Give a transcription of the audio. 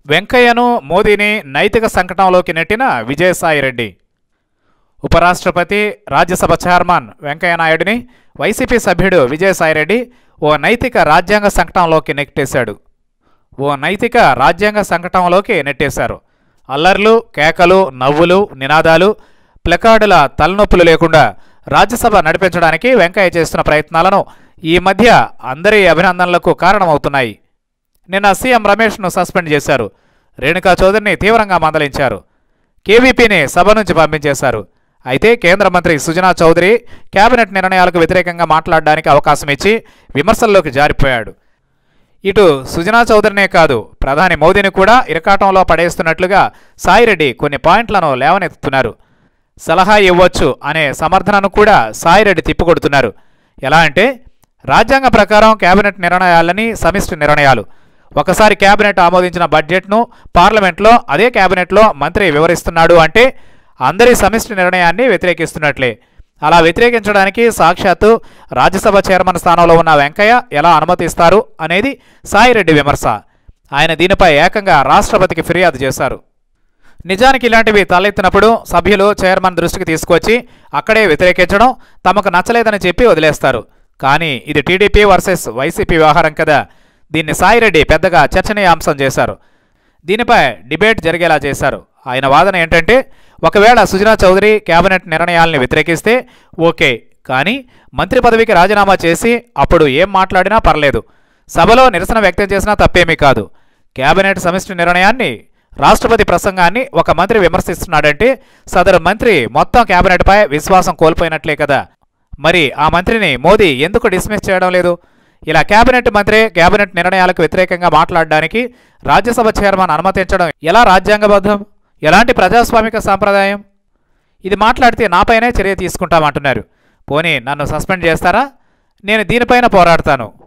వెంకయ్యను మోదీని నైతిక సంకటంలోకి నెట్టిన విజయసాయిరెడ్డి ఉపరాష్ట్రపతి రాజ్యసభ చైర్మన్ వెంకయ్యనాయుడిని వైసీపీ సభ్యుడు విజయసాయిరెడ్డి ఓ నైతిక రాజ్యాంగ సంకటంలోకి నెట్టేశాడు ఓ నైతిక రాజ్యాంగ సంకటంలోకి నెట్టేశారు అల్లర్లు కేకలు నవ్వులు నినాదాలు ప్లకార్డుల తలనొప్పులు లేకుండా రాజ్యసభ నడిపించడానికి వెంకయ్య చేస్తున్న ప్రయత్నాలను ఈ మధ్య అందరి అభినందనలకు కారణమవుతున్నాయి నిన్న సీఎం రమేష్ను సస్పెండ్ చేశారు రేణుకా చౌదరిని తీవ్రంగా మందలించారు కేవీపీని సభ నుంచి పంపించేశారు అయితే కేంద్ర మంత్రి సుజనా చౌదరి కేబినెట్ నిర్ణయాలకు వ్యతిరేకంగా మాట్లాడడానికి అవకాశం ఇచ్చి విమర్శల్లోకి జారిపోయాడు ఇటు సుజనా చౌదరినే కాదు ప్రధాని మోదీని కూడా ఇరకాటంలో పడేస్తున్నట్లుగా సాయిరెడ్డి కొన్ని పాయింట్లను లేవనెత్తుతున్నారు సలహా ఇవ్వచ్చు అనే సమర్థనను కూడా సాయిరెడ్డి తిప్పికొడుతున్నారు ఎలా అంటే రాజ్యాంగ ప్రకారం కేబినెట్ నిర్ణయాలని సమిష్టి నిర్ణయాలు ఒకసారి కేబినెట్ ఆమోదించిన బడ్జెట్ను పార్లమెంట్లో అదే కేబినెట్లో మంత్రి వివరిస్తున్నాడు అంటే అందరి సమిష్టి నిర్ణయాన్ని వ్యతిరేకిస్తున్నట్లే అలా వ్యతిరేకించడానికి సాక్షాత్తు రాజ్యసభ చైర్మన్ స్థానంలో ఉన్న వెంకయ్య ఎలా అనుమతిస్తారు అనేది సాయిరెడ్డి విమర్శ ఆయన దీనిపై ఏకంగా రాష్ట్రపతికి ఫిర్యాదు చేశారు నిజానికి ఇలాంటివి తలెత్తినప్పుడు సభ్యులు చైర్మన్ దృష్టికి తీసుకొచ్చి అక్కడే వ్యతిరేకించడం తమకు నచ్చలేదని చెప్పి వదిలేస్తారు కానీ ఇది టీడీపీ వర్సెస్ వైసీపీ వ్యవహారం కదా దీన్ని సాయిరెడ్డి పెద్దగా చర్చనీయాంశం చేశారు దీనిపై డిబేట్ జరిగేలా చేశారు ఆయన వాదన ఏంటంటే ఒకవేళ సుజనా చౌదరి కేబినెట్ నిర్ణయాల్ని వ్యతిరేకిస్తే ఓకే కానీ మంత్రి పదవికి రాజీనామా చేసి అప్పుడు ఏం మాట్లాడినా పర్లేదు సభలో నిరసన వ్యక్తం చేసినా తప్పేమీ కాదు కేబినెట్ సమిష్టి నిర్ణయాన్ని రాష్ట్రపతి ప్రసంగాన్ని ఒక మంత్రి విమర్శిస్తున్నాడంటే సదరు మంత్రి మొత్తం కేబినెట్పై విశ్వాసం కోల్పోయినట్లే కదా మరి ఆ మంత్రిని మోదీ ఎందుకు డిస్మిస్ చేయడం లేదు ఇలా కేబినెట్ మంత్రి కేబినెట్ నిర్ణయాలకు వ్యతిరేకంగా మాట్లాడడానికి రాజ్యసభ చైర్మన్ అనుమతించడం ఎలా రాజ్యాంగబద్ధం ఎలాంటి ప్రజాస్వామిక సాంప్రదాయం ఇది మాట్లాడితే నాపైనే చర్య తీసుకుంటామంటున్నారు పోనీ నన్ను సస్పెండ్ చేస్తారా నేను దీనిపైన పోరాడతాను